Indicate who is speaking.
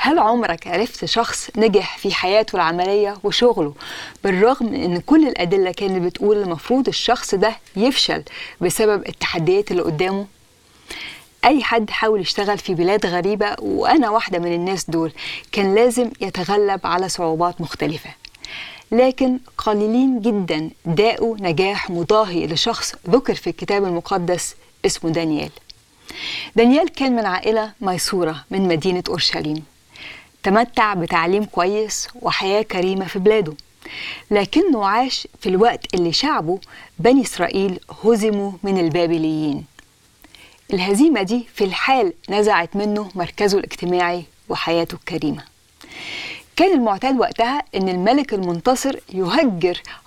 Speaker 1: هل عمرك عرفت شخص نجح في حياته العملية وشغله بالرغم من ان كل الأدلة كانت بتقول المفروض الشخص ده يفشل بسبب التحديات اللي قدامه؟ أي حد حاول يشتغل في بلاد غريبة وأنا واحدة من الناس دول كان لازم يتغلب على صعوبات مختلفة لكن قليلين جدا داقوا نجاح مضاهي لشخص ذكر في الكتاب المقدس اسمه دانيال دانيال كان من عائلة ميسورة من مدينة أورشليم تمتع بتعليم كويس وحياة كريمة في بلاده لكنه عاش في الوقت اللي شعبه بني إسرائيل هزموا من البابليين الهزيمة دي في الحال نزعت منه مركزه الاجتماعي وحياته الكريمة كان المعتاد وقتها ان الملك المنتصر يهجر